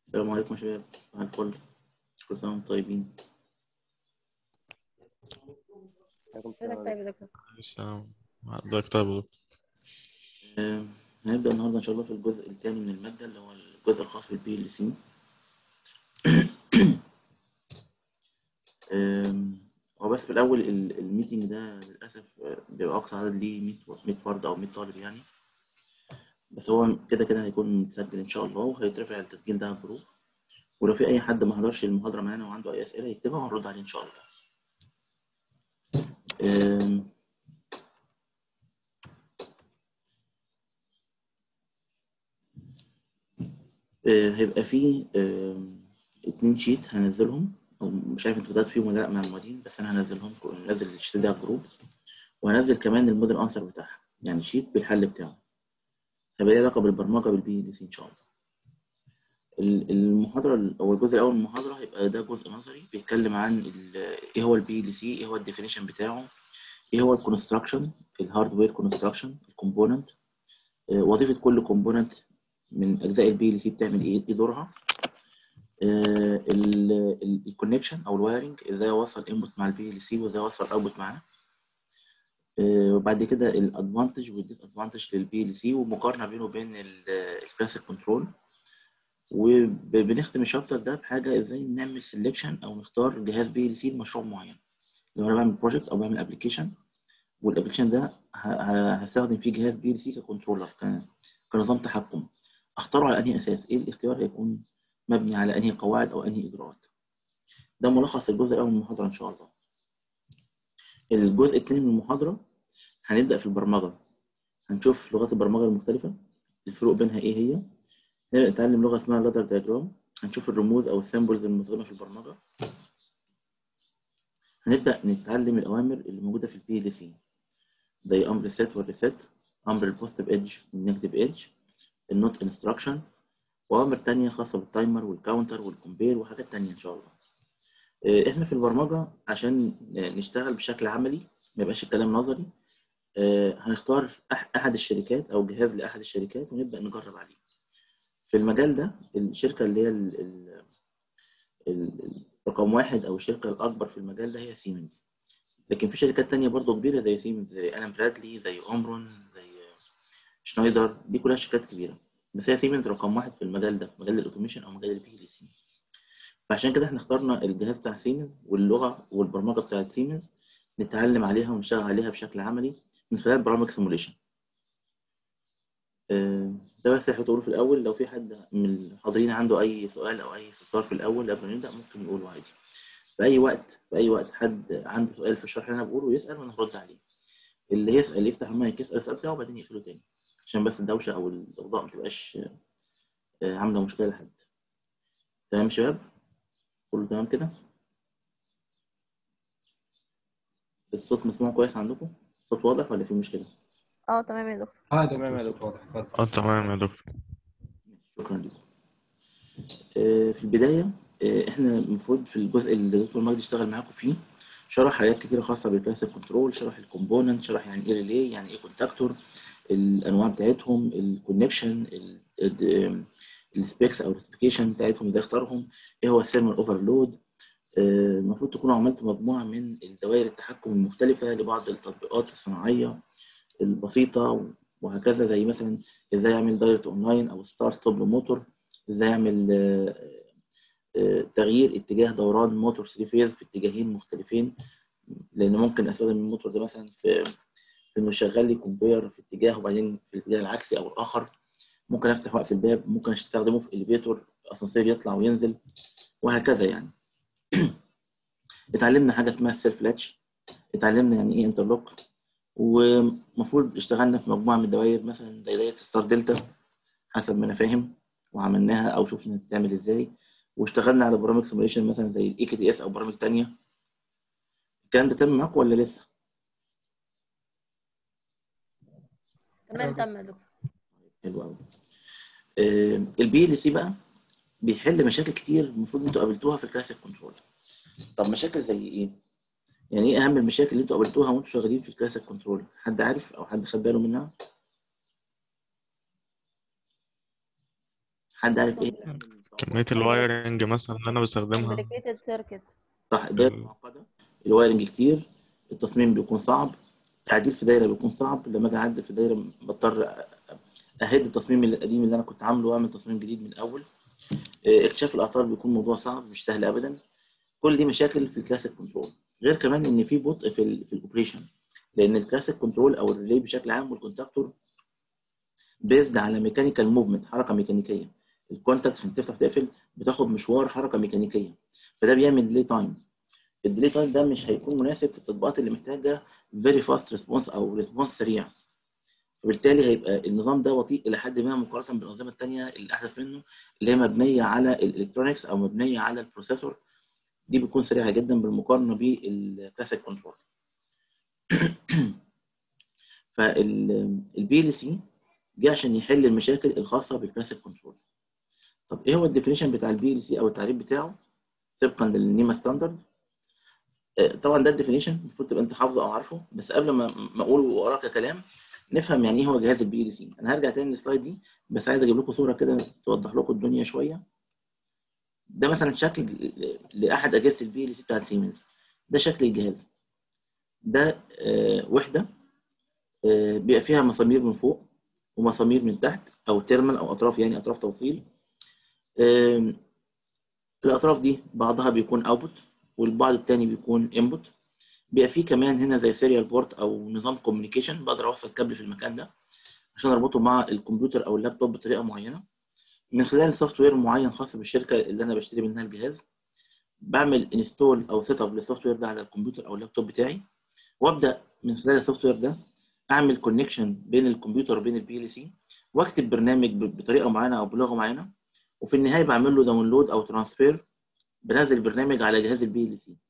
السلام عليكم يا شباب صباح الفل كل سنة وانتم طيبين عليكم حضرتك السلام طيب يا دكتور السلام حضرتك طيب يا دكتور آه، هنبدأ النهاردة إن شاء الله في الجزء الثاني من المادة اللي هو الجزء الخاص بالبي ال سي هو بس في الأول ال- الميتنج ده للأسف آه، بيبقى أقصى عدد ليه 100 و- 100 فرد أو 100 طالب يعني بس هو كده كده هيكون متسجل إن شاء الله وهيترفع التسجيل ده على الجروب ولو في أي حد ما حضرش المحاضرة معانا وعنده أي أسئلة يكتبها وهنرد عليه إن شاء الله. آم، آه، هيبقى فيه آم، اتنين شيت هنزلهم او مش عارف انتوا بدأتوا فيهم ولا لا مع المعيدين بس انا هنزلهم ننزل الشيت ده على الجروب وهنزل كمان الموديل انسر بتاعها يعني شيت بالحل بتاعه هيبقى ليه علاقه بالبرمجه بالبي ال سي ان شاء الله ال- المحاضره ال- او الجزء الاول من المحاضره هيبقى ده جزء نظري بيتكلم عن ال- ايه هو البي ال سي ايه هو الديفينيشن بتاعه ايه هو الكونستراكشن الهاردوير كونستراكشن الكومبوننت وظيفه كل كومبوننت من اجزاء البي ال سي بتعمل ايه ايه دورها الكونكشن او الوايرنج ازاي اوصل انبوت مع البي ال سي وازاي اوصل اوتبوت معاه آه، وبعد كده الادفانتج والديس ادفانتج للبي ال سي ومقارنه بينه وبين الكلاسيك كنترول وبنختم الشابتر ده بحاجه ازاي نعمل سelection او نختار جهاز بي ال سي لمشروع معين لو انا بعمل بروجكت او بعمل ابلكيشن والابلكيشن ده ه- ه- هستخدم فيه جهاز بي ال سي ككنترولر ك- كنظام تحكم اختاره على انهي اساس ايه الاختيار هيكون مبني على انهي قواعد او انهي اجراءات ده ملخص الجزء الاول من المحاضره ان شاء الله الجزء الثاني من المحاضره هنبدا في البرمجه هنشوف لغات البرمجه المختلفه الفروق بينها ايه هي نبدا نتعلم لغه اسمها لادر دياجرام هنشوف الرموز او السيمبلز المستخدمه في البرمجه هنبدا نتعلم الاوامر اللي موجوده في البي ال سي زي امر السيت والريسيت امر البوزيتيف ايدج والنيجاتيف ايدج النوت انستراكشن وأوامر تانية خاصة بالتايمر والكاونتر والكومبير وحاجات تانية إن شاء الله. آه، إحنا في البرمجة عشان نشتغل بشكل عملي ما يبقاش الكلام نظري آه، هنختار أح- أحد الشركات أو جهاز لأحد الشركات ونبدأ نجرب عليه. في المجال ده الشركة اللي هي ال- ال- ال- رقم واحد أو الشركة الأكبر في المجال ده هي سيمنز. لكن في شركات تانية برضه كبيرة زي سيمنز زي ألان برادلي زي أومرون زي شنايدر دي كلها شركات كبيرة. بس هي سيمنز رقم واحد في المجال ده في مجال الاوتوميشن او مجال البي ال سي فعشان كده احنا اخترنا الجهاز بتاع سيمنز واللغه والبرمجه بتاعت سيمنز نتعلم عليها ونشتغل عليها بشكل عملي من خلال برامج سيموليشن ده بس اللي هتقوله في الاول لو في حد من الحاضرين عنده اي سؤال او اي استفسار في الاول قبل ما نبدا ممكن يقوله عادي في اي وقت في اي وقت حد عنده سؤال في الشرح اللي انا بقوله يسال وانا هرد عليه اللي يسال اللي يفتح المايك يسال السؤال بتاعه وبعدين يقفله تاني عشان بس الدوشه او الاضاءه ما تبقاش آه، عامله مشكله لحد تمام يا شباب كله تمام كده الصوت مسموع كويس عندكم الصوت واضح ولا في مشكله اه تمام يا دكتور اه تمام يا دكتور واضح اتفضل اه تمام يا دكتور شكرا لكم آه، في البدايه آه، احنا المفروض في الجزء اللي الدكتور مجدي اشتغل معاكم فيه شرح حاجات كتيره خاصه بالكلاسيك كنترول شرح الكومبوننت شرح يعني ايه ريلي يعني ايه كونتاكتور الانواع بتاعتهم الكونكشن السبيكس او السبيكيشن بتاعتهم ازاي اختارهم ايه هو الثيرمال اوفرلود المفروض تكونوا عملتوا مجموعه من الدوائر التحكم المختلفه لبعض التطبيقات الصناعيه البسيطه وهكذا زي مثلا ازاي اعمل دايركت اونلاين او ستار ستوب لموتور ازاي اعمل آه، آه، تغيير اتجاه دوران موتور 3 فيز في اتجاهين مختلفين لان ممكن استخدم الموتور ده مثلا في في انه يشغل لي كونفير في اتجاه وبعدين في الاتجاه العكسي او الاخر ممكن افتح واقفل الباب ممكن استخدمه في اليفيتور اسانسير يطلع وينزل وهكذا يعني اتعلمنا حاجه اسمها السيلف لاتش اتعلمنا يعني ايه انترلوك ومفروض اشتغلنا في مجموعه من الدوائر مثلا زي دايره ستار دلتا حسب ما انا فاهم وعملناها او شفنا بتتعمل ازاي واشتغلنا على برامج سيموليشن مثلا زي الاي كي تي اس او برامج تانية الكلام ده تم معاكم ولا لسه؟ تمام تمام يا دكتور حلو قوي البي ال سي بقى بيحل مشاكل كتير المفروض انتوا قابلتوها في الكلاسيك كنترول طب مشاكل زي ايه؟ يعني ايه اهم المشاكل اللي انتوا قابلتوها وانتوا شغالين في الكلاسيك كنترول؟ حد عارف او حد خد باله منها؟ حد عارف ايه اهم كمية الوايرنج مثلا اللي أنا بستخدمها complicated circuit صح دايره ال- معقده الوايرنج كتير التصميم بيكون صعب التعديل في دايره بيكون صعب لما اجي اعدل في دايره بضطر أ- اهد التصميم القديم اللي انا كنت عامله واعمل تصميم جديد من الاول آه، اكتشاف الاعطال بيكون موضوع صعب مش سهل ابدا كل دي مشاكل في الكلاسيك كنترول غير كمان ان في بطء في ال في الاوبريشن لان الكلاسيك كنترول او الريلي بشكل عام والكونتاكتور بيزد على ميكانيكال موفمنت حركه ميكانيكيه الكونتاكت عشان تفتح وتقفل بتاخد مشوار حركه ميكانيكيه فده بيعمل ديلي تايم الديلي تايم ده مش هيكون مناسب في التطبيقات اللي محتاجه فيري فاست ريسبونس او ريسبونس سريع وبالتالي هيبقى النظام ده بطيء الى حد ما مقارنه بالانظمه الثانيه اللي احدث منه اللي هي مبنيه على الالكترونكس او مبنيه على البروسيسور دي بتكون سريعه جدا بالمقارنه بالكلاسيك كنترول فالبي ال سي جه عشان يحل المشاكل الخاصه بالكلاسيك كنترول طب ايه هو الديفينيشن بتاع البي ال سي او التعريف بتاعه طبقا للنيما ستاندرد آه، طبعا ده الديفينيشن المفروض تبقى انت حافظه او عارفه بس قبل ما ما اقوله واقراه ككلام نفهم يعني ايه هو جهاز البي ال سي انا هرجع تاني للسلايد دي بس عايز اجيب لكم صوره كده توضح لكم الدنيا شويه ده مثلا شكل ل- لاحد اجهزه البي ال سي بتاعت سيمنز ده شكل الجهاز ده آه، وحده آه، بيبقى فيها مسامير من فوق ومسامير من تحت او تيرمال او اطراف يعني اطراف توصيل آم، الاطراف دي بعضها بيكون اوتبوت والبعض التاني بيكون انبوت بيبقى فيه كمان هنا زي سيريال بورت او نظام كوميونيكيشن بقدر اوصل كابل في المكان ده عشان اربطه مع الكمبيوتر او اللابتوب بطريقه معينه من خلال سوفت وير معين خاص بالشركه اللي انا بشتري منها الجهاز بعمل انستول او سيت اب للسوفت وير ده على الكمبيوتر او اللابتوب بتاعي وابدا من خلال السوفت وير ده اعمل كونكشن بين الكمبيوتر وبين البي ال سي واكتب برنامج ب- بطريقه معينه او بلغه معينه وفي النهايه بعمل له داونلود او ترانسفير بنزل البرنامج على جهاز البي ال سي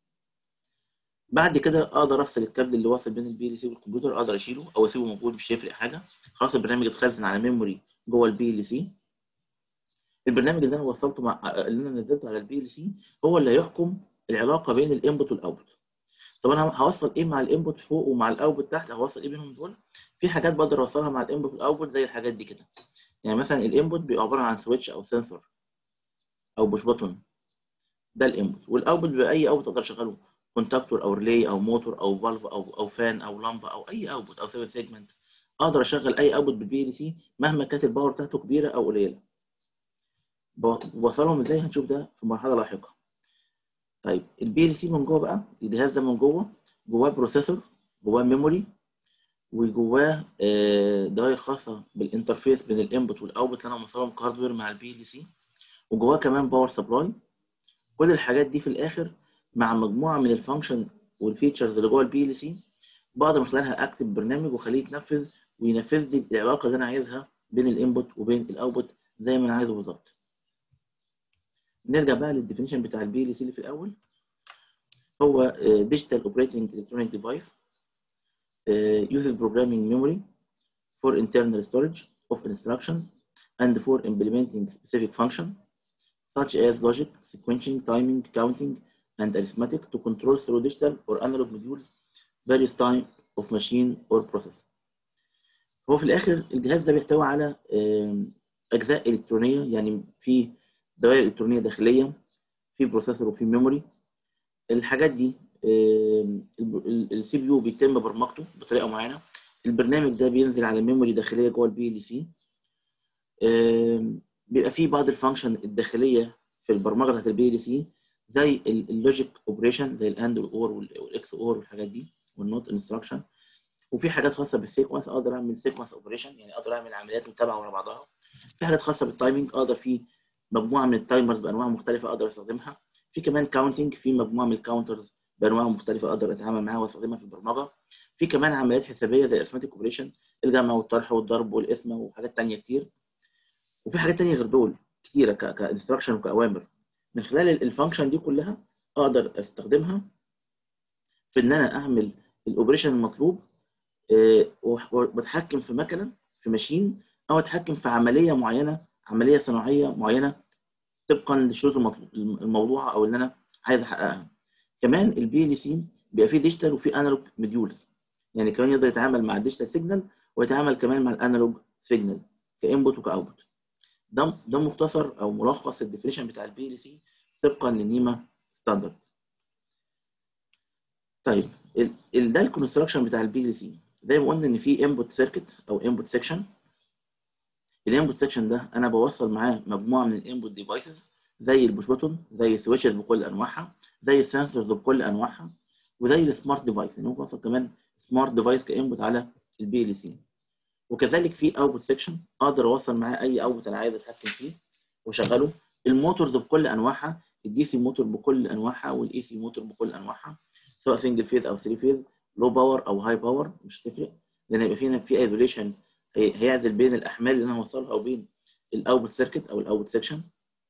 بعد كده اقدر افصل الكابل اللي واصل بين البي ال سي والكمبيوتر اقدر اشيله او اسيبه موجود مش هيفرق حاجه خلاص البرنامج اتخزن على ميموري جوه البي ال سي البرنامج اللي انا وصلته مع اللي انا نزلته على البي ال سي هو اللي هيحكم العلاقه بين الانبوت والاوتبوت طب انا هوصل ايه مع الانبوت فوق ومع الاوتبوت تحت هوصل ايه بينهم دول في حاجات بقدر اوصلها مع الانبوت والاوتبوت زي الحاجات دي كده يعني مثلا الانبوت بيبقى عباره عن سويتش او سنسور او بوش بutton ده الانبوت والاوتبوت بيبقى اي اوتبوت اقدر اشغله كونتاكتور او ريلي او موتور او فالف او او فان او لمبه او اي اوتبوت او سيفن سيجمنت اقدر اشغل اي اوتبوت بالبي ال سي مهما كانت الباور بتاعته كبيره او قليله بوصلهم ازاي هنشوف ده في مرحله لاحقه طيب البي ال سي من جوه بقى الجهاز ده من جوه جواه بروسيسور جواه ميموري وجواه آه، دوائر خاصه بالانترفيس بين الانبوت والاوتبوت اللي انا موصلهم كهاردوير مع البي ال سي وجواه كمان باور سبلاي كل الحاجات دي في الاخر مع مجموعه من الفانكشن والفيتشرز اللي جوه البي ال سي بقدر من خلالها اكتب برنامج واخليه يتنفذ وينفذ لي العلاقه اللي انا عايزها بين الانبوت وبين الاوتبوت زي ما انا عايزه بالظبط نرجع بقى للديفينيشن بتاع البي ال سي اللي في الاول هو ديجيتال اوبريتنج الكترونيك ديفايس uses programming memory for internal storage of instructions and for implementing specific function such as logic, sequencing, timing, counting, and arithmetic to control through digital or analog modules various type of machine or process. هو في الآخر الجهاز ده بيحتوي على آم، أجزاء إلكترونية يعني في دوائر إلكترونية داخلية في بروسيسور وفي ميموري الحاجات دي السي بي يو بيتم برمجته بطريقة معينة البرنامج ده بينزل على ميموري داخلية جوه البي ال سي بيبقى فيه بعض الفانكشن الداخليه في البرمجه بتاعت البي ال سي زي اللوجيك اوبريشن زي الاند والاور والاكس اور والحاجات دي والنوت انستراكشن وفي حاجات خاصه بالسيكونس اقدر اعمل سيكونس اوبريشن يعني اقدر اعمل عمليات متابعه ورا بعضها في حاجات خاصه بالتايمنج اقدر في مجموعه من التايمرز بانواع مختلفه اقدر استخدمها في كمان كاونتنج في مجموعه من الكاونترز بانواع مختلفه اقدر اتعامل معاها واستخدمها في البرمجه في كمان عمليات حسابيه زي الارثماتيك اوبريشن الجمع والطرح والضرب والقسمه وحاجات تانية كتير وفي حاجات تانية غير دول كتيره كانستراكشن وكاوامر من خلال الفانكشن دي كلها اقدر استخدمها في ان انا اعمل الاوبريشن المطلوب آه، وبتحكم في مكنه في ماشين او اتحكم في عمليه معينه عمليه صناعيه معينه طبقا للشروط المطلوب الموضوعه او اللي انا عايز احققها كمان البي ال سي بيبقى فيه ديجيتال وفيه انالوج موديولز يعني كمان يقدر يتعامل مع الديجيتال سيجنال ويتعامل كمان مع الانالوج سيجنال كانبوت وكاوتبوت ده ده مختصر او ملخص الديفينيشن بتاع البي ال سي طبقا للنيما ستاندرد طيب ال- ال- ده الكونستراكشن بتاع البي ال سي زي ما قلنا ان في انبوت سيركت او انبوت سيكشن الانبوت سيكشن ده انا بوصل معاه مجموعه من الانبوت ديفايسز زي البوش بوتون زي السويتشز بكل انواعها زي السنسورز بكل انواعها وزي السمارت ديفايس يعني ممكن اوصل كمان سمارت ديفايس كانبوت على البي ال سي وكذلك في اوتبوت سيكشن اقدر اوصل معاه اي اوتبوت انا عايز اتحكم فيه واشغله الموتورز بكل انواعها الدي سي موتور بكل انواعها والاي سي موتور بكل انواعها سواء سنجل فيز او 3 فيز لو باور او هاي باور مش تفرق لان هيبقى فينا في ايزوليشن هيعزل بين الاحمال اللي انا هوصلها وبين الاوتبوت سيركت او الاوتبوت سيكشن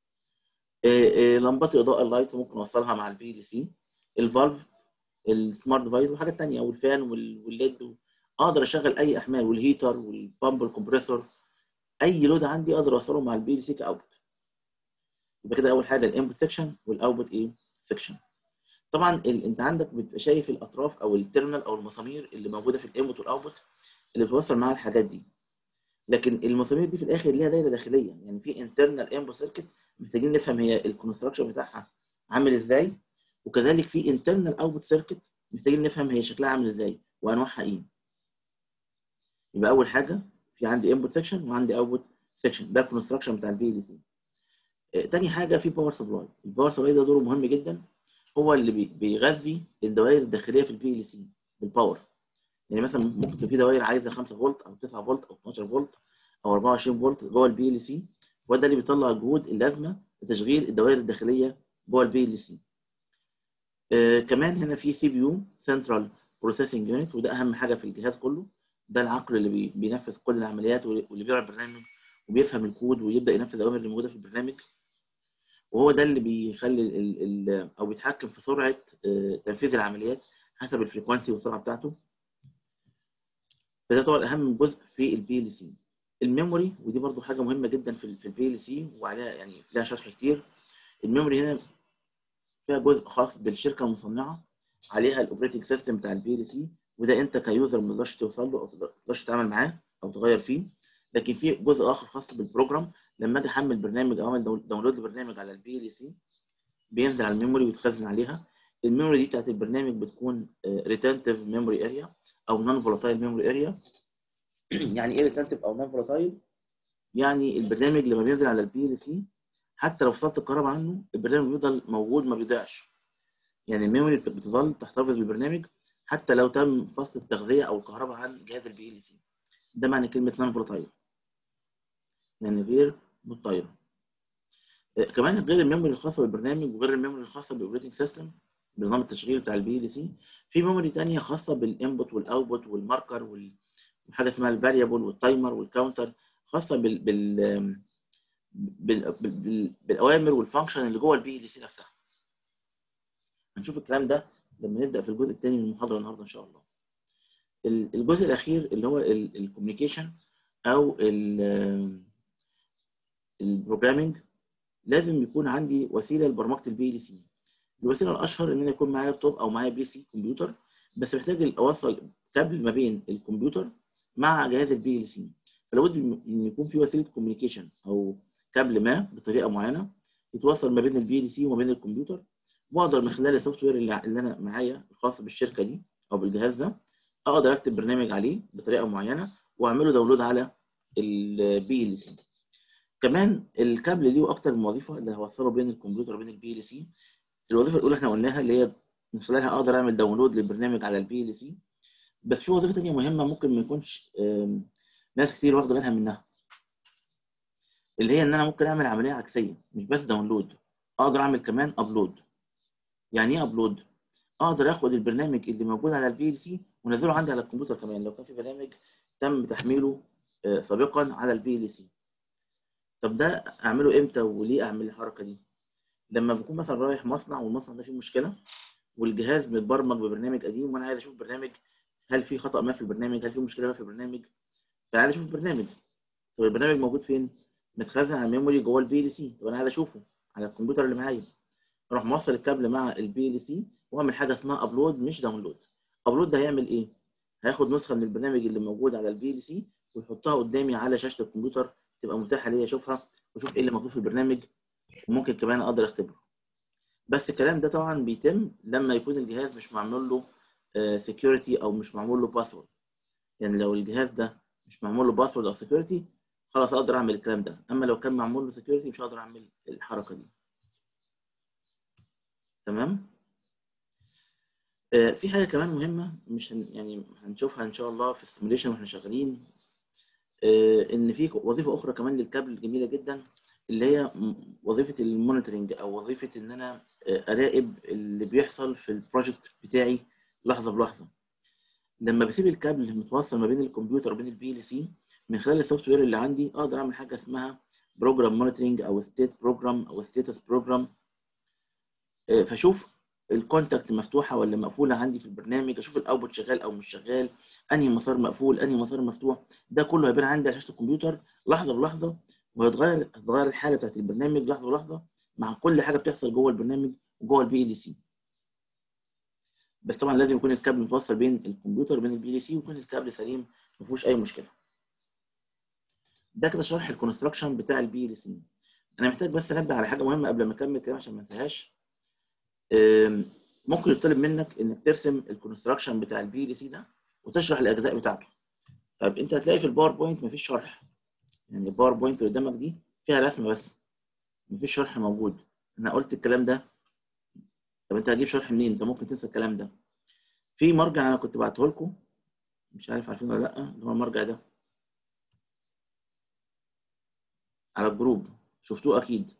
لمبات الاضاءه اللايتس ممكن اوصلها مع البي ال سي الفالف السمارت ديفايس وحاجات ثانيه والفان وال- والليد اقدر اشغل اي احمال والهيتر والبامب الكمبريسور اي لود عندي اقدر اوصله مع البي ال سي كاوتبوت يبقى كده اول حاجه الانبوت سيكشن والاوتبوت ايه سيكشن طبعا ال... انت عندك بتبقى شايف الاطراف او التيرمينال او المسامير اللي موجوده في الانبوت والاوتبوت اللي بتوصل معاها الحاجات دي لكن المسامير دي في الاخر ليها دايره داخليه يعني في انترنال انبوت سيركت محتاجين نفهم هي الكونستراكشن بتاعها عامل ازاي وكذلك في انترنال اوتبوت سيركت محتاجين نفهم هي شكلها عامل ازاي وانواعها ايه يبقى اول حاجه في عندي انبوت سيكشن وعندي اوتبوت سيكشن ده الكونستراكشن بتاع البي ال سي تاني حاجه في باور سبلاي الباور سبلاي ده دوره مهم جدا هو اللي بي- بيغذي الدوائر الداخليه في البي ال سي بالباور يعني مثلا ممكن تبقى في دوائر عايزه 5 فولت او 9 فولت او 12 فولت او 24 فولت جوه البي ال سي هو ده اللي بيطلع الجهود اللازمه لتشغيل الدوائر الداخليه جوه البي ال سي كمان هنا في سي بي يو سنترال بروسيسنج يونت وده اهم حاجه في الجهاز كله ده العقل اللي بي- بينفذ كل العمليات واللي بيقرا البرنامج وبيفهم الكود ويبدا ينفذ الاوامر اللي موجوده في البرنامج وهو ده اللي بيخلي ال ال او بيتحكم في سرعه آه، تنفيذ العمليات حسب الفريكوانسي والسرعه بتاعته فده طبعا اهم جزء في البي ال سي الميموري ودي برضو حاجه مهمه جدا في في البي ال سي وعليها يعني لها شرح كتير الميموري هنا فيها جزء خاص بالشركه المصنعه عليها الاوبريتنج سيستم بتاع البي ال سي وده انت كيوزر ما تقدرش توصل له او ما تقدرش تتعامل معاه او تغير فيه لكن في جزء اخر خاص بالبروجرام لما اجي احمل برنامج او اعمل داون- داونلود لبرنامج على البي ال سي بينزل على الميموري ويتخزن عليها الميموري دي بتاعت البرنامج بتكون ريتنتيف ميموري اريا او نون فولاتايل ميموري اريا يعني ايه ريتنتيف او نون فولاتايل يعني البرنامج لما بينزل على البي ال سي حتى لو فصلت الكهرباء عنه البرنامج بيفضل موجود ما بيضيعش يعني الميموري بتظل تحتفظ بالبرنامج حتى لو تم فصل التغذيه او الكهرباء عن جهاز البي ال سي ده معنى كلمه نون فولاتايل يعني غير مضطربه آه، كمان غير الميموري الخاصه بالبرنامج وغير الميموري الخاصه بالاوبريتنج سيستم بنظام التشغيل بتاع البي ال سي في ميموري تانية خاصه بالانبوت والاوتبوت والماركر وال- وحاجه اسمها الفاريبل والتايمر والكاونتر خاصه بال بال آم، بال- بال- بال- بالاوامر والفانكشن اللي جوه البي ال سي نفسها هنشوف الكلام ده لما نبدا في الجزء الثاني من المحاضره النهارده ان شاء الله ال- الجزء الاخير اللي هو الكوميونيكيشن او البروجرامينج لازم يكون عندي وسيله لبرمجه البي ال سي الوسيله الاشهر ان انا يكون معايا لابتوب او معايا بي سي كمبيوتر بس محتاج اوصل كابل ما بين الكمبيوتر مع جهاز البي ال سي فلابد ان يكون في وسيله كوميونيكيشن او كابل ما بطريقه معينه يتوصل ما بين البي ال سي وما بين الكمبيوتر واقدر من خلال السوفت وير اللي اللي انا معايا الخاص بالشركه دي او بالجهاز ده اقدر اكتب برنامج عليه بطريقه معينه واعمله داونلود على البي ال سي كمان الكابل ليه اكتر من وظيفه اللي هوصله بين الكمبيوتر وبين البي ال سي الوظيفه الاولى احنا قلناها اللي هي من خلالها اقدر اعمل داونلود للبرنامج على البي ال سي بس في وظيفه ثانيه مهمه ممكن ما يكونش آم، ناس كتير واخده بالها منها اللي هي ان انا ممكن اعمل عمليه عكسيه مش بس داونلود اقدر اعمل كمان ابلود يعني ايه ابلود اقدر اخد البرنامج اللي موجود على البي ال سي وانزله عندي على الكمبيوتر كمان لو كان في برنامج تم تحميله آه، سابقا على البي ال سي طب ده اعمله امتى وليه اعمل الحركه دي لما بكون مثلا رايح مصنع والمصنع ده فيه مشكله والجهاز متبرمج ببرنامج قديم وانا عايز اشوف برنامج هل في خطا ما في البرنامج هل في مشكله ما في البرنامج فانا عايز اشوف البرنامج طب البرنامج موجود فين متخزن على الميموري جوه البي ال سي طب انا عايز اشوفه على الكمبيوتر اللي معايا اروح موصل الكابل مع البي ال سي واعمل حاجه اسمها ابلود مش داونلود ابلود ده هيعمل ايه هياخد نسخه من البرنامج اللي موجود على البي ال سي ويحطها قدامي على شاشه الكمبيوتر تبقى متاحه ليا اشوفها واشوف ايه اللي موجود في البرنامج وممكن كمان اقدر اختبره بس الكلام ده طبعا بيتم لما يكون الجهاز مش معمول له سكيورتي او مش معمول له باسورد يعني لو الجهاز ده مش معمول له باسورد او سكيورتي خلاص اقدر اعمل الكلام ده اما لو كان معمول له سكيورتي مش هقدر اعمل الحركه دي تمام آه، في حاجه كمان مهمه مش هن يعني هنشوفها ان شاء الله في السيموليشن واحنا شغالين آه، ان في وظيفه اخرى كمان للكابل جميله جدا اللي هي م- وظيفه المونيتورنج او وظيفه ان انا آه، اراقب اللي بيحصل في البروجكت بتاعي لحظه بلحظه لما بسيب الكابل متوصل ما بين الكمبيوتر وبين البي ال سي من خلال السوفت وير اللي عندي اقدر اعمل حاجه اسمها بروجرام مونيتورنج او ستيت بروجرام او ستيتس بروجرام فاشوف الكونتاكت مفتوحه ولا مقفوله عندي في البرنامج اشوف الاوتبوت شغال او مش شغال انهي مسار مقفول انهي مسار مفتوح ده كله هيبان عندي على شاشه الكمبيوتر لحظه بلحظه وهيتغير هتتغير الحاله بتاعت البرنامج لحظه بلحظه مع كل حاجه بتحصل جوه البرنامج وجوه البي ال سي بس طبعا لازم يكون الكابل متوصل بين الكمبيوتر وبين البي ال سي ويكون الكابل سليم ما فيهوش اي مشكله ده كده شرح الكونستراكشن بتاع البي ال سي انا محتاج بس انبه على حاجه مهمه قبل ما اكمل كلام عشان ما انساهاش أم، ممكن يطلب منك انك ترسم الكونستراكشن بتاع البي ال سي ده وتشرح الاجزاء بتاعته طيب انت هتلاقي في الباوربوينت مفيش شرح يعني الباوربوينت اللي قدامك دي فيها رسم بس مفيش شرح موجود انا قلت الكلام ده طب انت هتجيب شرح منين انت ممكن تنسى الكلام ده في مرجع انا كنت بعته لكم مش عارف عارفين ولا لا اللي هو المرجع ده على الجروب شفتوه اكيد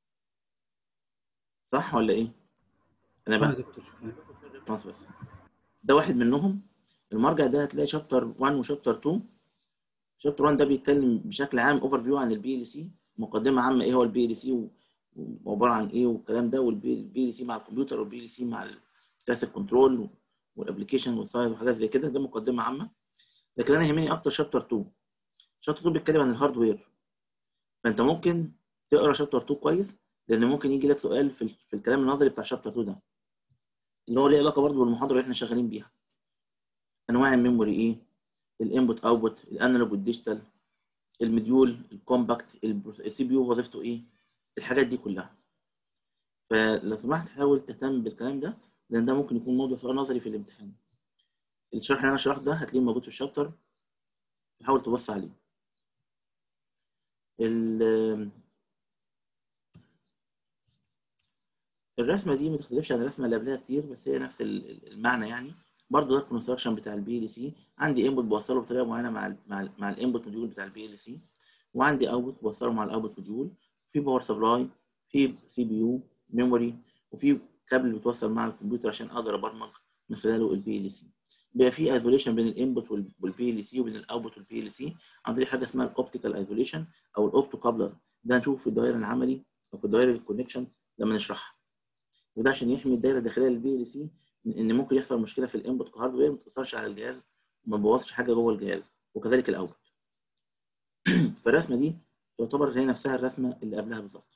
صح ولا ايه انا اه بقى يا دكتور شكرا خلاص بس ده واحد منهم المرجع ده هتلاقي شابتر 1 وشابتر 2 شابتر 1 ده بيتكلم بشكل عام اوفر فيو عن البي ال سي مقدمه عامه ايه هو البي ال سي وعباره عن ايه والكلام ده والبي ال سي مع الكمبيوتر والبي ال سي مع الكلاسيك كنترول والابلكيشن والسايد وحاجات زي كده ده مقدمه عامه لكن انا يهمني اكتر شابتر 2 شابتر 2 بيتكلم عن الهاردوير فانت ممكن تقرا شابتر 2 كويس لان ممكن يجي لك سؤال في, ال- في الكلام النظري بتاع شابتر 2 ده اللي هو ليه علاقه برضه بالمحاضره اللي احنا شغالين بيها انواع الميموري ايه الانبوت اوتبوت الانالوج والديجيتال المديول الكومباكت السي بي يو وظيفته ايه الحاجات دي كلها فلو سمحت حاول تهتم بالكلام ده لان ده ممكن يكون موضوع سؤال نظري في الامتحان الشرح اللي انا شرحته ده هتلاقيه موجود في الشابتر حاول تبص عليه ال- الرسمه دي ما تختلفش عن الرسمه اللي قبلها كتير بس هي نفس ال- ال- المعنى يعني برضه ده الكونستراكشن بتاع البي ال سي عندي انبوت بوصله بطريقه معينه مع ال مع ال مع الانبوت موديول بتاع البي ال سي وعندي اوتبوت بوصله مع الاوتبوت موديول في باور سبلاي في سي بي يو ميموري وفي كابل بيتوصل مع الكمبيوتر عشان اقدر ابرمج من خلاله البي ال سي بيبقى في ايزوليشن بين الانبوت والبي ال سي وبين الاوتبوت والبي ال سي عن طريق حاجه اسمها الاوبتيكال ايزوليشن او الاوبتو كابلر ده هنشوفه في الدوائر العملي او في الدوائر الكونكشن لما نشرحها وده عشان يحمي الدايره الداخليه للبي ال سي من ان ممكن يحصل مشكله في الانبوت كهاردوير ما تاثرش على الجهاز وما تبوظش حاجه جوه الجهاز وكذلك الاوتبوت فالرسمه دي تعتبر هي نفسها الرسمه اللي قبلها بالظبط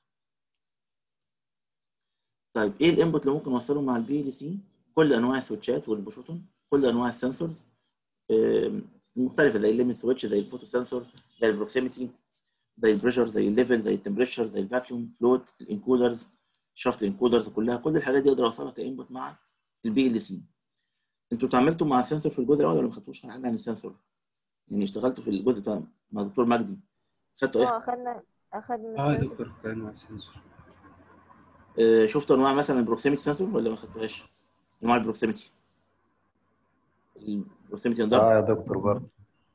طيب ايه الانبوت اللي ممكن اوصله مع البي ال سي كل انواع السويتشات والبوشوتون كل انواع السنسورز آم، المختلفه زي الليمت سويتش زي الفوتو سنسور زي البروكسيميتي زي البريشر زي الليفل زي التمبريتشر زي الفاكيوم فلوت الانكودرز شافت انكودرز كلها كل الحاجات دي اقدر اوصلها كانبوت مع البي ال سي انتوا اتعاملتوا مع السنسور في الجزء الاول ولا ما خدتوش حاجه عن السنسور يعني اشتغلتوا في الجزء بتاع مع دكتور مجدي خدتوا ايه اه اخدنا اخدنا اه يا السنسور دكتور كان مع السنسور آه، شفتوا انواع مثلا البروكسيميتي سنسور ولا ما خدتوهاش انواع البروكسيميتي البروكسيميتي اه نظام يا دكتور برضه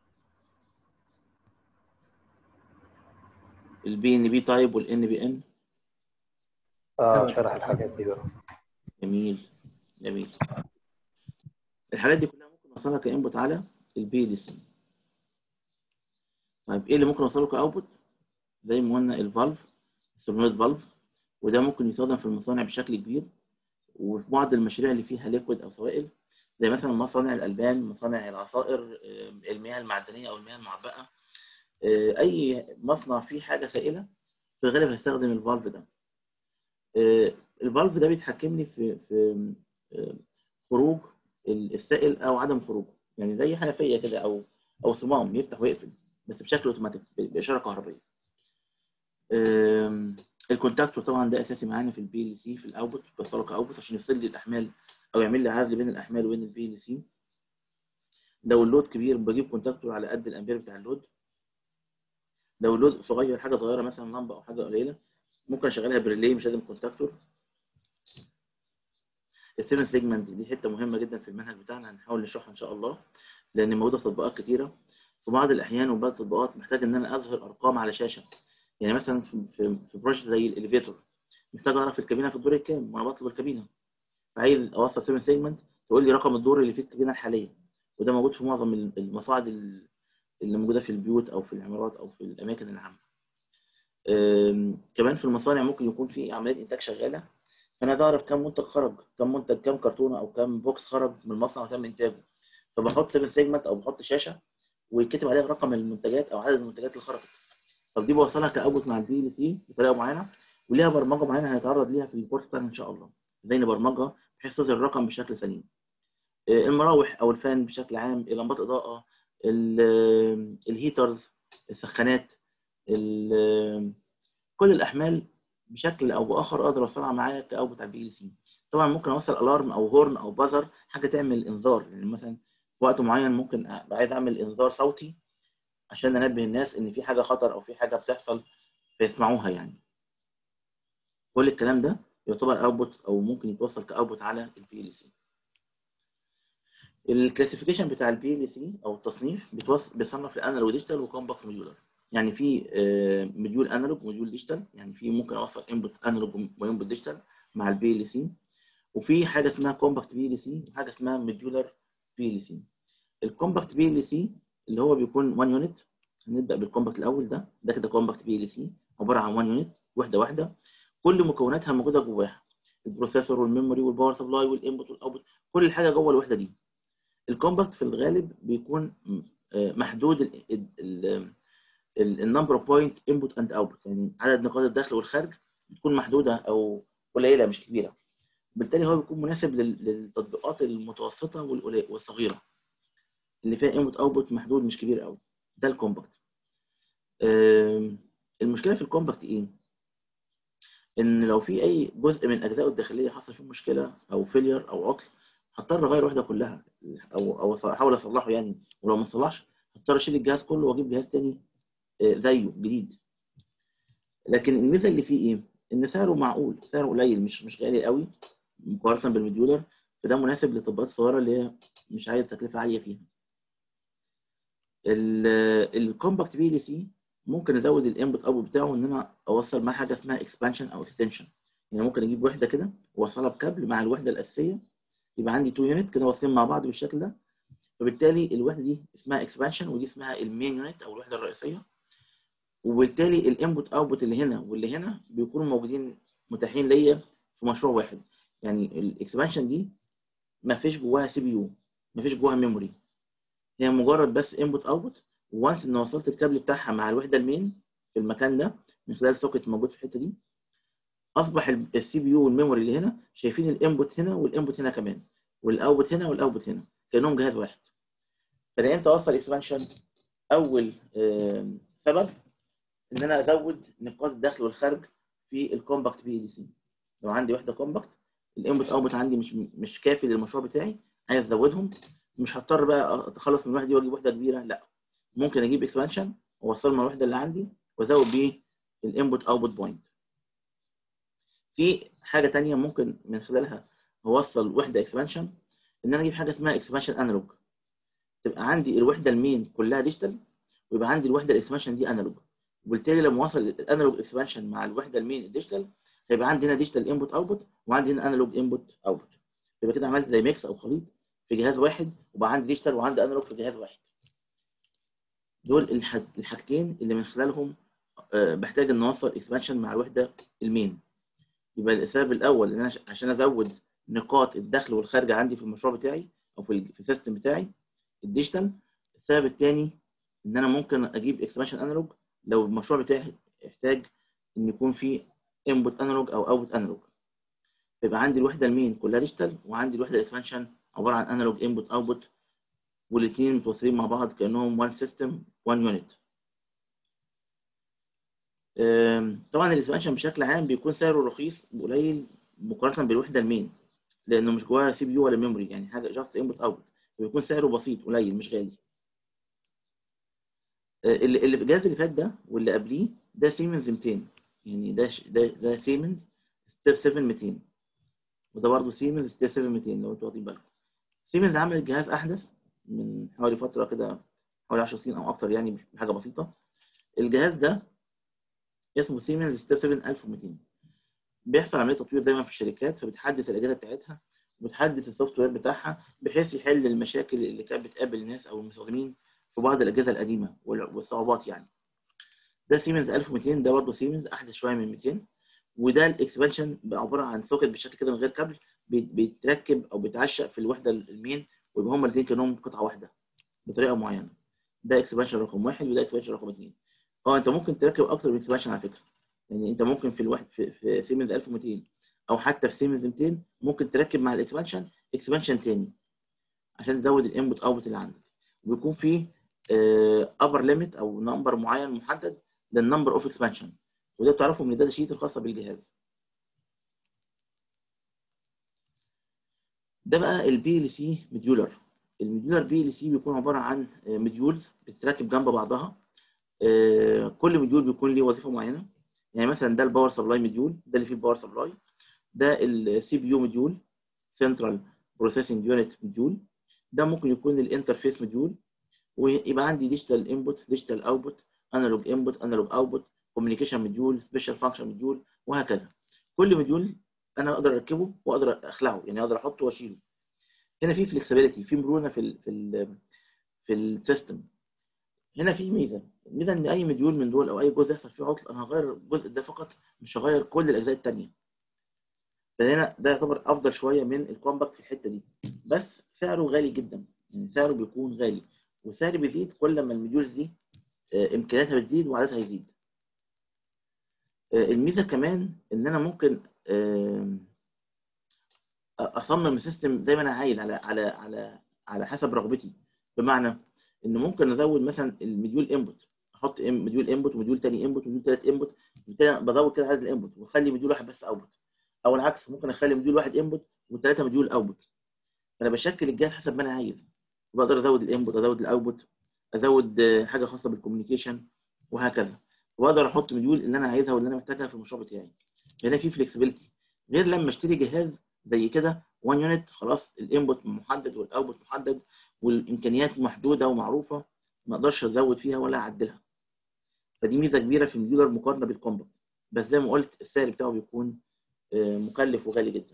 البي ان بي تايب والان بي ان اه شرح الحاجات دي بقى جميل جميل الحاجات دي كلها ممكن اوصلها كانبوت على البي ال سي طيب ايه اللي ممكن اوصله كاوتبوت زي ما قلنا الفالف السولنويد فالف وده ممكن يستخدم في المصانع بشكل كبير وفي بعض المشاريع اللي فيها ليكويد او سوائل زي مثلا مصانع الالبان مصانع العصائر آه، المياه المعدنيه او المياه المعبأه آه، اي مصنع فيه حاجه سائله في الغالب هيستخدم الفالف ده آه، الفالف ده بيتحكم لي في في آه، خروج السائل او عدم خروجه يعني زي حنفيه كده او او صمام يفتح ويقفل بس بشكل اوتوماتيك باشاره كهربائيه آم، الكونتاكتور طبعا ده اساسي معانا في البي ال سي في الاوتبوت بوصله كاوتبوت عشان يفصل لي الاحمال او يعمل لي عزل بين الاحمال وبين البي ال سي لو اللود كبير بجيب كونتاكتور على قد الامبير بتاع اللود لو اللود صغير حاجه صغيره مثلا لمبه او حاجه قليله ممكن اشغلها بريلي مش لازم كونتاكتور السيفن سيجمنت دي حته مهمه جدا في المنهج بتاعنا هنحاول نشرحها ان شاء الله لان موجوده في تطبيقات كتيره في بعض الاحيان وبعض التطبيقات محتاج ان انا اظهر ارقام على شاشه يعني مثلا في في, في بروجكت زي الاليفيتور محتاج اعرف الكابينه في الدور الكام وانا بطلب الكابينه فعايز اوصل 7 سيجمنت تقول لي رقم الدور اللي فيه الكابينه الحاليه وده موجود في معظم المصاعد ال- اللي موجوده في البيوت او في العمارات او في الاماكن العامه أم، كمان في المصانع ممكن يكون في عمليه انتاج شغاله فانا عايز اعرف كم منتج خرج كم منتج كم كرتونه او كم بوكس خرج من المصنع وتم انتاجه فبحط 7 سيجمنت او بحط شاشه ويتكتب عليها رقم المنتجات او عدد المنتجات اللي خرجت طب دي بوصلها كاوتبوت مع البي ال سي بطريقه معينه وليها برمجه معينه هنتعرض ليها في الكورس بتاعنا ان شاء الله ازاي نبرمجها بحيث تظهر الرقم بشكل سليم آه، المراوح او الفان بشكل عام لمبات اضاءه ال- آه، الهيترز السخانات ال- آه، كل الاحمال بشكل او باخر اقدر اوصلها معايا كاوتبوت على البي ال سي طبعا ممكن اوصل الارم او هورن او بازر حاجه تعمل انذار يعني مثلا في وقت معين ممكن أبقى عايز اعمل انذار صوتي عشان انبه الناس ان في حاجه خطر او في حاجه بتحصل فيسمعوها يعني كل الكلام ده يعتبر اوتبوت او ممكن يتوصل كاوتبوت على البي ال سي الكلاسيفيكيشن بتاع البي ال سي او التصنيف بيتوص- بيصنف لانالوج ديجيتال وكومباكت موديولر يعني في آه، موديول انالوج وموديول ديجيتال يعني في ممكن اوصل انبوت انالوج وانبوت ديجيتال مع البي ال سي وفي حاجه اسمها كومباكت بي ال سي وحاجه اسمها موديولر بي ال سي الكومباكت بي ال سي اللي هو بيكون 1 يونت هنبدا بالكومباكت الاول ده ده كده كومباكت بي ال سي عباره عن 1 يونت وحده واحده كل مكوناتها موجوده جواها البروسيسور والميموري والباور سبلاي والانبوت والاوتبوت كل حاجه جوه الوحده دي الكومباكت في الغالب بيكون م- آه، محدود النمبر اوف بوينت انبوت اند اوتبوت يعني عدد نقاط الدخل والخارج بتكون محدوده او قليله مش كبيره بالتالي هو بيكون مناسب لل- للتطبيقات المتوسطه والقلي- والصغيره اللي فيها انبوت اوتبوت محدود مش كبير قوي ده الكومباكت آم، المشكله في الكومباكت ايه ان لو في اي جزء من اجزائه الداخليه حصل فيه مشكله او فيلير او عطل هضطر اغير الوحده كلها او او احاول اصلحه يعني ولو ما صلحش هضطر اشيل الجهاز كله واجيب جهاز تاني آه، زيه جديد لكن الميزه اللي فيه ايه ان سعره معقول سعره قليل مش مش غالي قوي مقارنه بالمديولر فده مناسب للتطبيقات الصغيره اللي هي مش عايز تكلفه عاليه فيها الكومباكت بي ال سي ممكن ازود الانبوت اوت بتاعه ان انا اوصل معاه حاجه اسمها اكسبانشن او اكستنشن يعني ممكن اجيب وحده كده واوصلها بكابل مع الوحده الاساسيه يبقى عندي تو يونت كده واصلين مع بعض بالشكل ده فبالتالي الوحده دي اسمها اكسبانشن ودي اسمها المين يونت او الوحده الرئيسيه وبالتالي الانبوت اوتبوت اللي هنا واللي هنا بيكونوا موجودين متاحين ليا في مشروع واحد يعني الاكسبانشن دي ما فيش جواها سي بي يو ما فيش جواها ميموري هي مجرد بس انبوت اوتبوت وانس ان وصلت الكابل بتاعها مع الوحده المين في المكان ده من خلال سوكت موجود في الحته دي اصبح السي بي يو والميموري اللي هنا شايفين الانبوت هنا والانبوت هنا كمان والاوتبوت هنا والاوتبوت هنا كانهم جهاز واحد فانا امتى اوصل اكسبانشن اول آم، سبب ان انا ازود نقاط الدخل والخارج في الكومباكت بي ال سي لو عندي وحده كومباكت الانبوت اوتبوت عندي مش مش كافي للمشروع بتاعي عايز ازودهم مش هضطر بقى اتخلص من الوحده دي واجيب وحده كبيره لا ممكن اجيب اكسبانشن واوصله من الوحده اللي عندي وازود بيه الانبوت اوتبوت بوينت في حاجه تانية ممكن من خلالها اوصل وحده اكسبانشن ان انا اجيب حاجه اسمها اكسبانشن انالوج تبقى عندي الوحده المين كلها ديجيتال ويبقى عندي الوحده الاكسبانشن دي انالوج وبالتالي لما اوصل الانالوج اكسبانشن مع الوحده المين الديجيتال هيبقى عندي هنا ديجيتال انبوت اوتبوت وعندي هنا انالوج انبوت اوتبوت يبقى كده عملت زي ميكس او خليط في جهاز واحد وبقى عندي ديجيتال وعندي انالوج في جهاز واحد دول الح- الحاجتين اللي من خلالهم آه، بحتاج ان اوصل اكسبانشن مع الوحده المين يبقى السبب الاول ان انا ش- عشان ازود نقاط الدخل والخارج عندي في المشروع بتاعي او في ال- في السيستم بتاعي الديجيتال السبب الثاني ان انا ممكن اجيب اكسبانشن انالوج لو المشروع بتاعي يحتاج ان يكون فيه انبوت انالوج او اوتبوت انالوج يبقى عندي الوحده المين كلها ديجيتال وعندي الوحده الاكسبانشن عباره عن انالوج انبوت اوتبوت والاثنين متواصلين مع بعض كانهم وان سيستم وان يونت آم، طبعا الاكسبانشن بشكل عام بيكون سعره رخيص وقليل مقارنه بالوحده المين لانه مش جواها سي بي يو ولا ميموري يعني حاجه جاست انبوت اوت بيكون سعره بسيط قليل مش غالي آه، اللي اللي في الجهاز اللي فات ده واللي قبليه ده سيمنز 200 يعني ده ش- ده ده سيمنز ستيب 7 200 وده برضه سيمنز ستيب 7 200 لو انتوا واخدين بالكم سيمنز عملت جهاز احدث من حوالي فتره كده حوالي 10 سنين او اكتر يعني مش حاجه بسيطه الجهاز ده اسمه سيمنز ستيب 7 1200 بيحصل عمليه تطوير دايما في الشركات فبتحدث الاجهزه بتاعتها وبتحدث السوفت وير بتاعها بحيث يحل المشاكل اللي كانت بتقابل الناس او المستخدمين في بعض الاجهزه القديمه وال- والصعوبات يعني ده سيمنز 1200 ده برضه سيمنز احدث شويه من 200 وده الاكسبانشن بقى عباره عن سوكت بالشكل كده من غير كابل بيت- بيتركب او بيتعشق في الوحده المين ويبقى هما الاثنين كانهم قطعه واحده بطريقه معينه ده اكسبانشن رقم واحد وده اكسبانشن رقم اثنين اه انت ممكن تركب اكتر من اكسبانشن على فكره يعني انت ممكن في الواحد في, في سيمنز 1200 او حتى في سيمنز 200 ممكن تركب مع الاكسبانشن اكسبانشن تاني عشان تزود الانبوت اوتبوت اللي عندك ويكون فيه ابر ليميت او نمبر معين محدد للنمبر اوف اكسبانشن وده بتعرفه من الداتا شيت الخاصه بالجهاز ده بقى البي ال سي مديولر المديولر بي ال سي بيكون عباره عن مديولز بتتركب جنب بعضها آه، كل مديول بيكون ليه وظيفه معينه يعني مثلا ده الباور سبلاي مديول ده اللي فيه الباور سبلاي ده السي بي يو مديول سنترال بروسيسنج يونت مديول ده ممكن يكون الانترفيس مديول ويبقى عندي ديجيتال انبوت ديجيتال اوتبوت انالوج انبوت انالوج اوتبوت كوميونيكيشن مديول سبيشال فانكشن مديول وهكذا كل مديول انا اقدر اركبه واقدر اخلعه يعني اقدر احطه واشيله هنا في فلكسبيليتي في مرونه في ال في ال في السيستم هنا في ميزه الميزه ان اي مديول من دول او اي جزء يحصل فيه عطل انا هغير الجزء ده فقط مش هغير كل الاجزاء الثانيه فهنا ده يعتبر افضل شويه من الكومباكت في الحته دي بس سعره غالي جدا يعني سعره بيكون غالي وسعر بيزيد كل ما المديولز دي آه، امكانياتها بتزيد وعددها يزيد آه، الميزه كمان ان انا ممكن آم، اصمم السيستم زي ما انا عايز على على على على حسب رغبتي بمعنى ان ممكن ازود مثلا المديول انبوت احط إم- مديول انبوت ومديول تاني انبوت ومديول تالت انبوت بالتالي أنا بزود كده عدد الانبوت واخلي مديول واحد بس اوتبوت او العكس ممكن اخلي مديول واحد انبوت وثلاثه مديول اوتبوت انا بشكل الجهاز حسب ما انا عايز بقدر ازود الانبوت ازود الاوتبوت ازود آه، حاجه خاصه بالكوميونيكيشن وهكذا واقدر احط مديول اللي انا عايزها واللي انا محتاجها في المشروع بتاعي هنا في فلكسبيليتي غير لما اشتري جهاز زي كده 1 يونت خلاص الانبوت محدد والاوتبوت محدد والامكانيات محدوده ومعروفه ما اقدرش ازود فيها ولا اعدلها فدي ميزه كبيره في المديولر مقارنه بالكومباكت بس زي ما قلت السعر بتاعه بيكون آه، مكلف وغالي جدا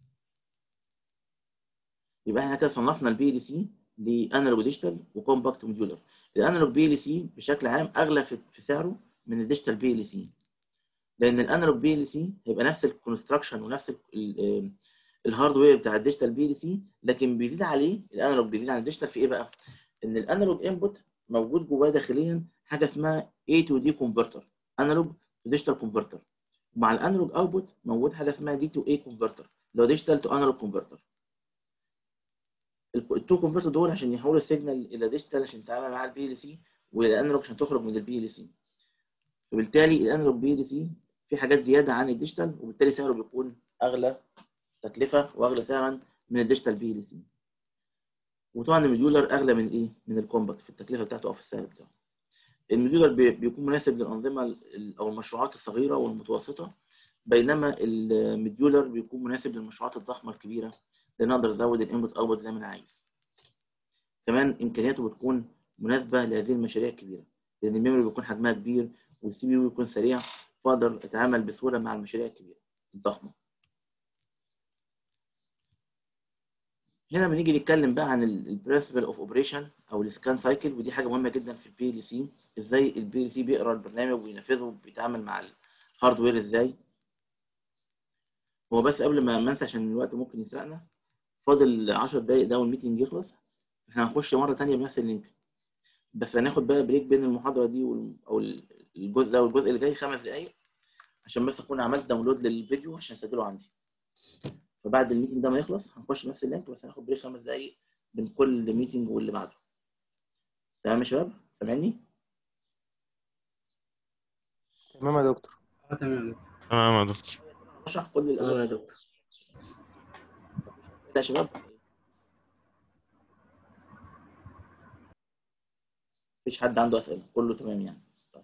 يبقى احنا كده صنفنا البي ال سي لانالوج ديجيتال وكومباكت موديولر الانالوج بي ال سي بشكل عام اغلى في في سعره من الديجيتال بي ال سي لان الانالوج بي ال سي هيبقى نفس الكونستراكشن ونفس ال- ال- الهاردوير بتاع الديجيتال بي ال سي لكن بيزيد عليه الانالوج بيزيد على الديجيتال في ايه بقى؟ ان الانالوج انبوت موجود جواه داخليا حاجه اسمها A to D converter انالوج تو ديجيتال كونفرتر ومع الانالوج اوتبوت موجود حاجه اسمها D to A converter اللي هو ديجيتال تو انالوج كونفرتر التو كونفرتر دول عشان يحولوا السيجنال الى ديجيتال عشان يتعامل مع البي ال سي والانالوج عشان تخرج من البي ال سي فبالتالي الانالوج بي ال سي في حاجات زياده عن الديجيتال وبالتالي سعره بيكون اغلى تكلفه واغلى سعرا من الديجيتال بي ال سي وطبعا الموديولر اغلى من ايه من الكومباكت في التكلفه بتاعته او في السعر بتاعه الموديولر بي- بيكون مناسب للانظمه ال- او المشروعات الصغيره والمتوسطه بينما الموديولر بيكون مناسب للمشروعات الضخمه الكبيره لان اقدر ازود الانبوت اوتبوت زي ما انا عايز كمان امكانياته بتكون مناسبه لهذه المشاريع الكبيره لان الميموري بيكون حجمها كبير والسي بي يو بيكون سريع فاقدر اتعامل بسهوله مع المشاريع الكبيره الضخمه هنا بنيجي نتكلم بقى عن البرنسبل اوف اوبريشن او السكان سايكل ودي حاجه مهمه جدا في البي ال سي ازاي البي ال سي بيقرا البرنامج وينفذه وبيتعامل مع الهاردوير ازاي هو بس قبل ما ما انسى عشان الوقت ممكن يسرقنا فاضل 10 دقايق ده والميتنج يخلص احنا هنخش مره تانية بنفس اللينك بس هناخد بقى بريك بين المحاضره دي وال... او الجزء ده والجزء اللي جاي خمس دقايق عشان بس اكون عملت داونلود للفيديو عشان اسجله عندي فبعد الميتنج ده ما يخلص هنخش نفس اللينك بس هناخد بريك خمس دقايق بين كل ميتنج واللي بعده تمام يا شباب سامعني تمام يا دكتور اه تمام يا دكتور تمام يا دكتور اشرح كل الأنواع يا دكتور يا شباب مفيش حد عنده أسئلة كله تمام يعني طيب.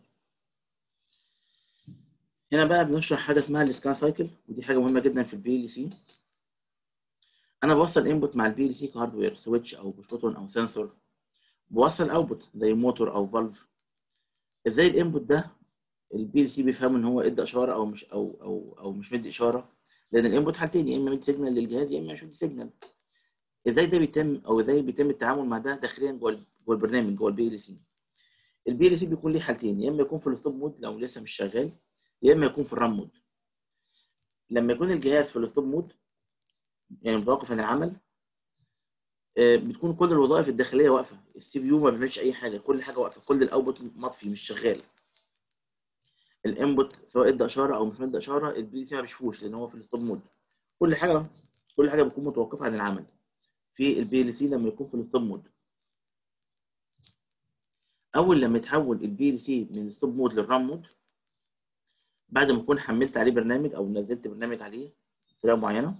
هنا بقى بنشرح حاجة اسمها السكان سايكل ودي حاجة مهمة جدا في البي ال سي أنا بوصل انبوت مع البي ال سي كهاردوير سويتش أو بوش بوتون أو سنسور بوصل اوتبوت زي موتور أو فالف ازاي الانبوت ده البي ال سي بيفهم ان هو ادى اشاره او مش او او او مش مدي اشاره لان الانبوت حالتين يا اما مدي سيجنال للجهاز يا اما مش مدي سيجنال ازاي ده بيتم او ازاي بيتم التعامل مع ده داخليا جوه ال- جوه البرنامج جوه البي ال سي البي ال سي بيكون ليه حالتين يا اما يكون في الستوب مود لو لسه مش شغال يا اما يكون في الرام مود لما يكون الجهاز في الستوب مود يعني متوقف عن العمل آه، بتكون كل الوظائف الداخليه واقفه السي بي يو ما بيعملش اي حاجه كل حاجه واقفه كل الاوتبوت مطفي مش شغال الانبوت سواء ادى اشاره او مش مدى اشاره البي سي ما بيشوفوش لان هو في الستوب مود كل حاجه كل حاجه بتكون متوقفه عن العمل في البي ال سي لما يكون في الستوب مود اول لما يتحول البي ال سي من الستوب مود للرام مود بعد ما اكون حملت عليه برنامج او نزلت برنامج عليه بطريقه معينه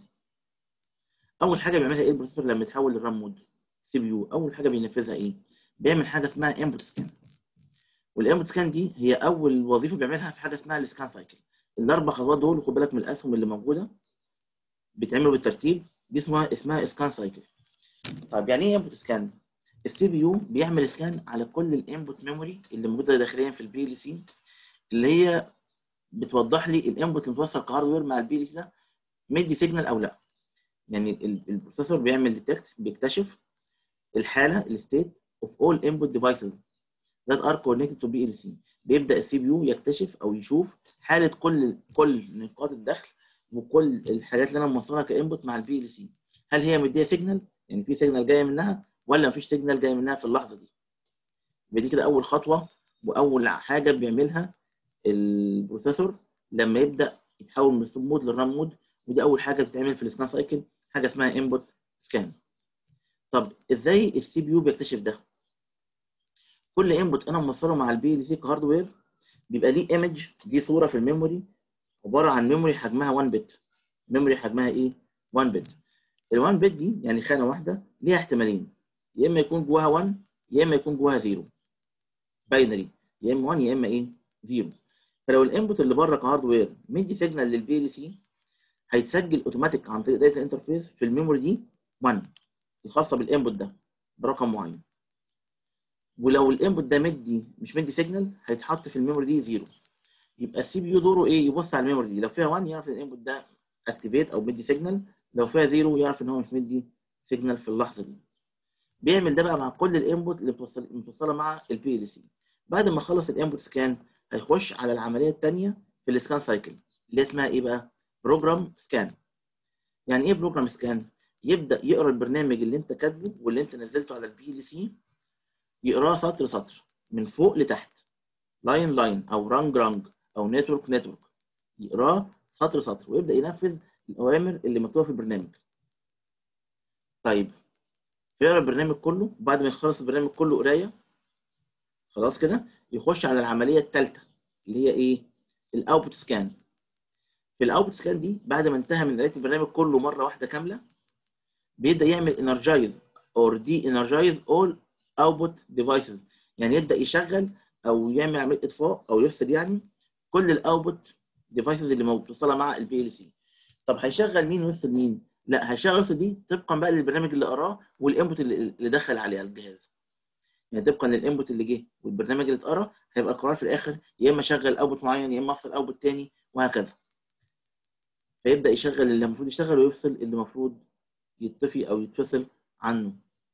اول حاجه بيعملها ايه البروسيسور لما يتحول للرام مود سي بي يو اول حاجه بينفذها ايه بيعمل حاجه اسمها انبوت سكان والانبوت سكان دي هي اول وظيفه بيعملها في حاجه اسمها السكان سايكل الاربع خطوات دول خد بالك من الاسهم اللي موجوده بيتعملوا بالترتيب دي اسمها اسمها سكان سايكل طيب يعني ايه انبوت سكان السي بي يو بيعمل سكان على كل الانبوت ميموري اللي موجوده داخليا في البي ال سي اللي هي بتوضح لي الانبوت اللي متوصل كهاردوير مع البي ال سي ده مدي سيجنال او لا يعني ال- البروسيسور بيعمل ديتكت بيكتشف الحاله الستيت اوف اول انبوت ديفايسز that are connected to PLC بيبدا السي بي يو يكتشف او يشوف حاله كل كل نقاط الدخل وكل الحاجات اللي انا موصلها كانبوت مع البي ال سي هل هي مديه سيجنال يعني في سيجنال جايه منها ولا مفيش سيجنال جايه منها في اللحظه دي يبقى دي كده اول خطوه واول حاجه بيعملها البروسيسور لما يبدا يتحول من السب مود للرام مود ودي اول حاجه بتتعمل في السكان سايكل حاجه اسمها انبوت سكان طب ازاي السي بي يو بيكتشف ده كل انبوت انا موصله مع البي ال سي كهاردوير بيبقى ليه ايمج دي صوره في الميموري عباره عن ميموري حجمها 1 بت ميموري حجمها ايه 1 بت ال 1 بت دي يعني خانه واحده ليها احتمالين يا اما يكون جواها 1 يا اما يكون جواها 0 باينري يا اما 1 يا اما ايه 0 فلو الانبوت اللي بره كهاردوير مدي سيجنال للبي ال سي هيتسجل اوتوماتيك عن طريق داتا انترفيس في الميموري دي 1 الخاصه بالانبوت ده برقم معين ولو الانبوت ده مدي مش مدي سيجنال هيتحط في الميموري دي 0 يبقى السي بي يو دوره ايه يبص على الميموري دي لو فيها 1 يعرف ان الانبوت ده اكتيفيت او مدي سيجنال لو فيها 0 يعرف ان هو مش مدي سيجنال في اللحظه دي بيعمل ده بقى مع كل الانبوت اللي بتوصل متوصله مع البي ال سي بعد ما خلص الانبوت سكان هيخش على العمليه الثانيه في السكان سايكل اللي اسمها ايه بقى بروجرام سكان يعني ايه بروجرام سكان يبدا يقرا البرنامج اللي انت كاتبه واللي انت نزلته على البي ال سي يقراه سطر سطر من فوق لتحت لاين لاين او رانج رانج او نتورك نتورك يقراه سطر سطر ويبدا ينفذ الاوامر اللي مكتوبه في البرنامج طيب فيقرا البرنامج كله بعد ما يخلص البرنامج كله قرايه خلاص كده يخش على العمليه الثالثه اللي هي ايه الاوتبوت سكان في الاوتبوت سكان دي بعد ما انتهى من قرايه البرنامج كله مره واحده كامله بيبدا يعمل انرجايز اور دي انرجايز اول اوتبوت ديفايسز يعني يبدا يشغل او يعمل عمليه اطفاء او يفصل يعني كل الاوتبوت ديفايسز اللي متصله مع البي ال سي طب هيشغل مين ويفصل مين لا هيشغل يفصل دي طبقا بقى للبرنامج اللي قراه والانبوت اللي اللي دخل عليه على الجهاز يعني طبقا للانبوت اللي جه والبرنامج اللي اتقرا هيبقى القرار في الاخر يا اما اشغل اوتبوت معين يا اما افصل اوتبوت تاني وهكذا فيبدا يشغل اللي المفروض يشتغل ويفصل اللي المفروض يطفي او يتفصل عنه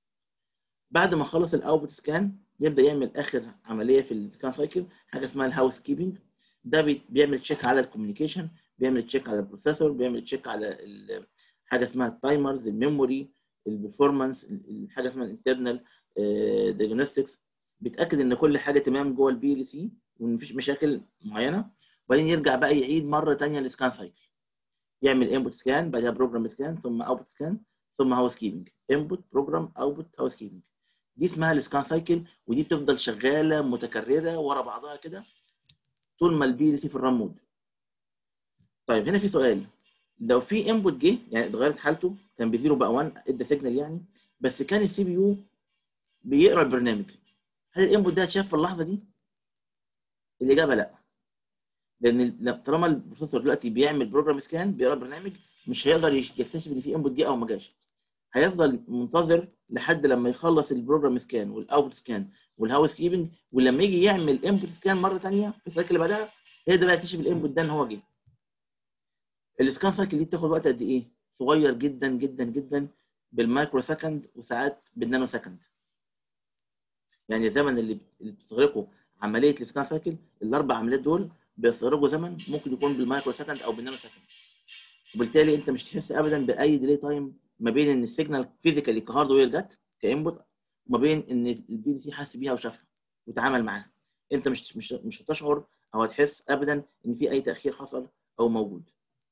بعد ما خلص الاوتبوت سكان يبدا يعمل اخر عمليه في السكان سايكل حاجه اسمها الهاوس كيبنج ده بي- بيعمل تشيك على الكوميونيكيشن بيعمل تشيك على البروسيسور بيعمل تشيك على ال- حاجه اسمها التايمرز الميموري البرفورمانس حاجه اسمها الانترنال ديagnostics بيتاكد ان كل حاجه تمام جوه البي ال سي ومفيش مشاكل معينه وبعدين يرجع بقى يعيد مره ثانيه السكان سايكل يعمل انبوت سكان بعدها بروجرام سكان ثم اوتبوت سكان ثم هاوس كيبنج انبوت بروجرام اوتبوت هاوس كيبنج دي اسمها السكان سايكل ودي بتفضل شغاله متكرره ورا بعضها كده طول ما البي ال سي في الران مود طيب هنا في سؤال لو في انبوت جه يعني اتغيرت حالته كان بزيرو بقى 1 ادى سيجنال يعني بس كان السي بي يو بيقرا البرنامج هل الانبوت ده اتشاف في اللحظه دي؟ الاجابه لا لان ال- طالما البروسيسور دلوقتي بيعمل بروجرام سكان بيقرا البرنامج مش هيقدر يش- يكتشف ان في انبوت جه او ما جاش هيفضل منتظر لحد لما يخلص البروجرام سكان والاوت سكان والهاوس كيبنج ولما يجي يعمل انبوت سكان مره ثانيه في السايكل اللي بعدها يقدر بقى يكتشف الانبوت ده ان هو جه السكان سايكل دي بتاخد وقت قد ايه؟ صغير جدا جدا جدا بالمايكرو سكند وساعات بالنانو سكند يعني الزمن اللي اللي بتستغرقه عمليه السكان سايكل الاربع عمليات دول بيستغرقوا زمن ممكن يكون بالمايكرو سكند او بالنانو سكند وبالتالي انت مش تحس ابدا باي ديلي تايم ما بين ان السيجنال فيزيكالي كهاردوير جت كانبوت وما بين ان البي سي حس بيها وشافها وتعامل معاها انت مش مش مش هتشعر او هتحس ابدا ان في اي تاخير حصل او موجود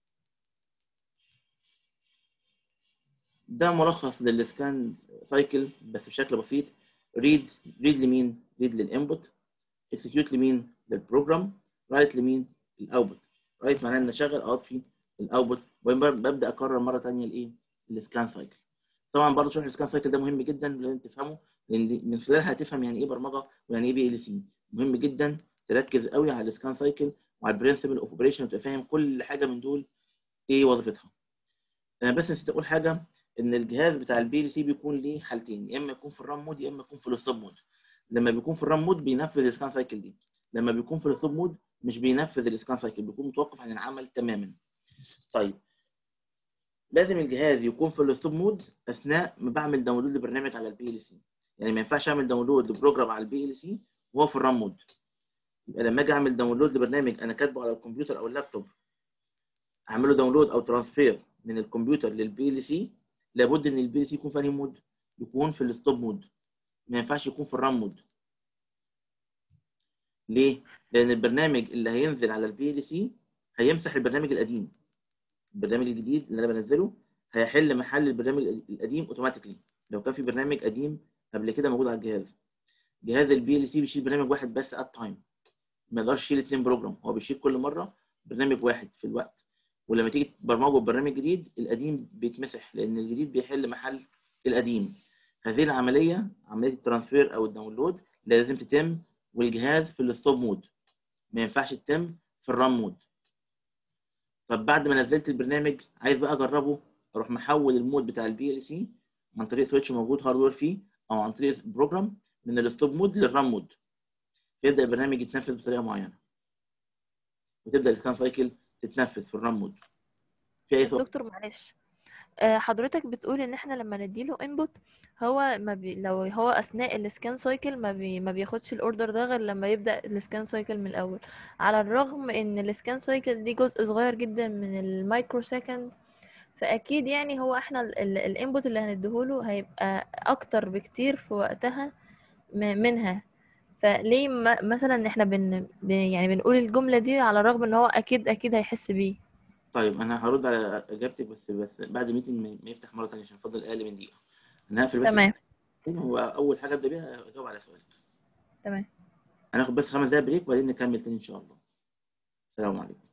ده ملخص للسكان سايكل بس بشكل بسيط ريد ريد لمين ريد للانبوت اكسكيوت لمين للبروجرام رايت لمين الاوتبوت رايت معناه ان اشغل اطفي الاوتبوت وببدا اكرر مره ثانيه الايه السكان سايكل طبعا برضه شرح السكان سايكل ده مهم جدا لازم تفهمه لان دي- من خلالها هتفهم يعني ايه برمجه ويعني ايه بي ال سي مهم جدا تركز قوي على السكان سايكل وعلى البرنسبل اوف اوبريشن وتبقى فاهم كل حاجه من دول ايه وظيفتها انا بس نسيت اقول حاجه ان الجهاز بتاع البي ال سي بيكون ليه حالتين يا اما يكون في الرام مود يا اما يكون في الستوب مود لما بيكون في الرام مود بينفذ السكان سايكل دي لما بيكون في الستوب مود مش بينفذ السكان سايكل بيكون متوقف عن العمل تماما طيب لازم الجهاز يكون في الستوب مود اثناء ما بعمل داونلود لبرنامج على البي ال سي يعني ما ينفعش اعمل داونلود لبروجرام على البي ال سي وهو في الرام مود يبقى لما اجي اعمل داونلود لبرنامج انا كاتبه على الكمبيوتر او اللابتوب اعمله داونلود او ترانسفير من الكمبيوتر للبي ال سي لابد ان البي ال سي يكون في انهي مود يكون في الستوب مود ما ينفعش يكون في الرام مود ليه لان البرنامج اللي هينزل على البي ال سي هيمسح البرنامج القديم البرنامج الجديد اللي انا بنزله هيحل محل البرنامج القديم اوتوماتيكلي لو كان في برنامج قديم قبل كده موجود على الجهاز جهاز البي ال سي بيشيل برنامج واحد بس ات تايم ما يقدرش يشيل اثنين بروجرام هو بيشيل كل مره برنامج واحد في الوقت ولما تيجي تبرمجه ببرنامج جديد القديم بيتمسح لان الجديد بيحل محل القديم هذه العمليه عمليه الترانسفير او الداونلود لازم تتم والجهاز في الستوب مود ما ينفعش تتم في الرام مود طب بعد ما نزلت البرنامج عايز بقى اجربه اروح محول المود بتاع البي ال سي عن طريق سويتش موجود هاردوير فيه او عن طريق بروجرام من الستوب مود للرام مود يبدا البرنامج يتنفذ بطريقه معينه وتبدا السكان سايكل تتنفذ في الرام مود في اي سؤال دكتور معلش آه، حضرتك بتقول ان احنا لما نديله انبوت هو ما بي... لو هو اثناء السكان سايكل ما, بي... ما بياخدش الاوردر ده غير لما يبدا السكان سايكل من الاول على الرغم ان السكان سايكل دي جزء صغير جدا من المايكرو سكند فاكيد يعني هو احنا الانبوت اللي هنديهوله هيبقى اكتر بكتير في وقتها م- منها فليه م- مثلا احنا بن... بن يعني بنقول الجملة دي على الرغم ان هو اكيد اكيد هيحس بيه طيب انا هرد على اجابتك بس بس بعد الميتنج ما ما يفتح مره ثانيه عشان فاضل اقل من دقيقه انا هقفل بس تمام هو اول حاجه ابدا بيها اجاوب على سؤالك تمام هناخد بس خمس دقايق بريك وبعدين نكمل تاني ان شاء الله السلام عليكم